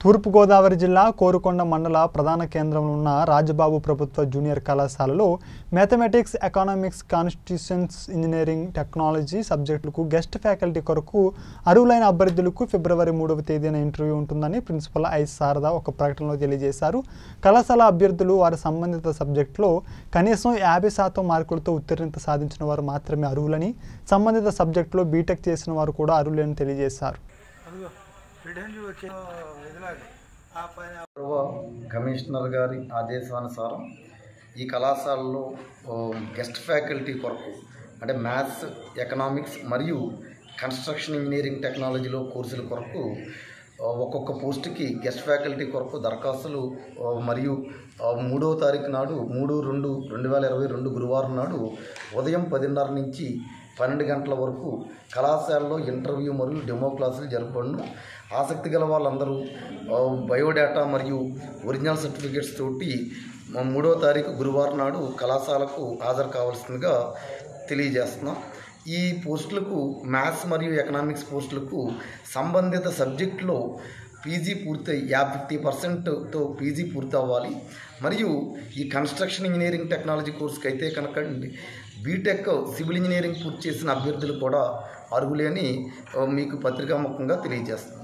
తూర్పుగోదావరి జిల్లా కోరుకొండ మండల ప్రధాన కేంద్రంలో ఉన్న రాజబాబు ప్రభుత్వ జూనియర్ కళాశాలలో mathematics economics constitutions engineering technology సబ్జెక్టులకు గెస్ట్ ఫ్యాకల్టీ కొరకు అర్హులైన అభ్యర్థులకు ఫిబ్రవరి మూడవ తేదీన ఇంటర్వ్యూ ఉంటుందని ప్రిన్సిపల్ ఐ శారద ఒక ప్రకటనలో తెలియజేశారు కళాశాల అభ్యర్థులు వారి సంబంధిత సబ్జెక్టులో కనీసం యాభై శాతం మార్కులతో ఉత్తీర్ణత సాధించిన వారు మాత్రమే అర్హులని సంబంధిత సబ్జెక్టులో బీటెక్ చేసిన వారు కూడా అర్హులని తెలియజేశారు అదిగో రిటర్న్ వచ్చే ఇదిలాగా ఆ పైన గౌరవ కమిషనర్ గారి ఆదేశానుసారం ఈ కళాశాలలో ఓ, గెస్ట్ ఫ్యాకల్టీ కొరకు అంటే మ్యాథ్స్ ఎకనామిక్స్ మరియు కన్స్ట్రక్షన్ ఇంజనీరింగ్ టెక్నాలజీలో కోర్సుల కొరకు ఓ, ఒక్కొక్క పోస్టుకి గెస్ట్ ఫ్యాకల్టీ కొరకు దరఖాస్తులు ఓ, మరియు ఓ, మూడవ తారీఖు నాడు మూడు రెండు రెండు వేల ఇరవై రెండు గురువారం నాడు ఉదయం పదిన్నర నుంచి పన్నెండు గంటల వరకు కళాశాలలో ఇంటర్వ్యూ మరియు డెమో క్లాసులు జరపబడును ఆసక్తి గల వాళ్ళందరూ ఆ, బయోడేటా మరియు ఒరిజినల్ సర్టిఫికేట్స్ తోటి మ- మూడవ తారీఖు గురువారం నాడు కళాశాలకు హాజరు కావాల్సిందిగా తెలియజేస్తున్నాం ఈ పోస్టులకు మ్యాథ్స్ మరియు ఎకనామిక్స్ పోస్టులకు సంబంధిత సబ్జెక్టులో పీజీ పూర్తి యాభై ఫిఫ్టీ పర్సెంట్తో పీజీ పూర్తి అవ్వాలి మరియు ఈ కన్స్ట్రక్షన్ ఇంజనీరింగ్ టెక్నాలజీ కోర్సుకి అయితే కనుక బీటెక్ సివిల్ ఇంజనీరింగ్ పూర్తి చేసిన అభ్యర్థులు కూడా అర్హులే అని ఆ, మీకు పత్రికాముఖంగా తెలియజేస్తాం